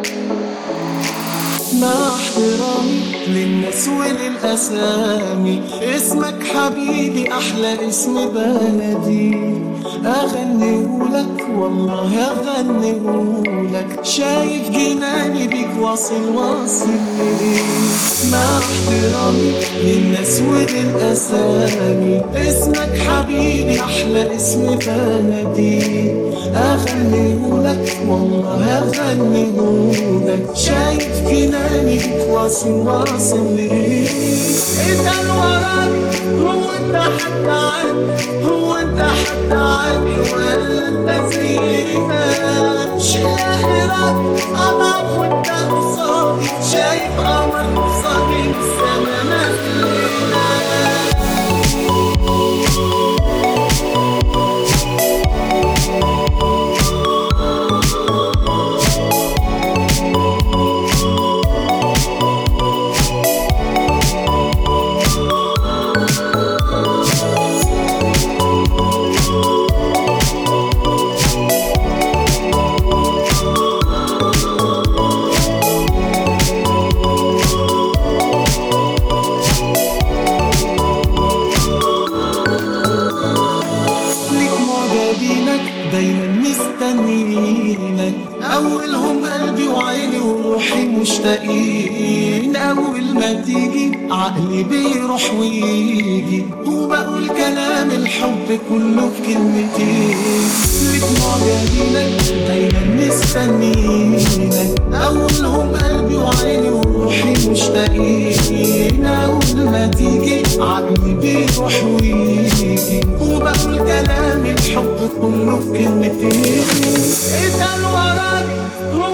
مع احترامي للناس وللأسامي اسمك حبيبي أحلى اسم بلدي أغنيهولك والله أغنيهولك شايف جناني بيك واصل واصل ليك مع احترامي للناس وللأسامي اسمك حبيبي أحلى اسم بلدي أغنيهولك والله أغنيهولك شايف جناني بيك واصل واصل ليك اسأل وراك هو انت حد عني هو انت حد عني ولا انت زينا شاهرك اضعف وانت قصادي شايف قمر قصادي السما نازلة ليك معجبينك دايما مستنيينك أولهم قلبي وعيني وروحي مشتاقين أول ما تيجي عقلي بيروح ويجي وبقول كلام الحب كله في كلمتين ليك معجبينك دايما مستنيينك أولهم قلبي وعيني وروحي مشتاقين أول ما تيجي عقلي بيروح ويجي وبقول كلام الحب كله في كلمتين اسأل وراك هو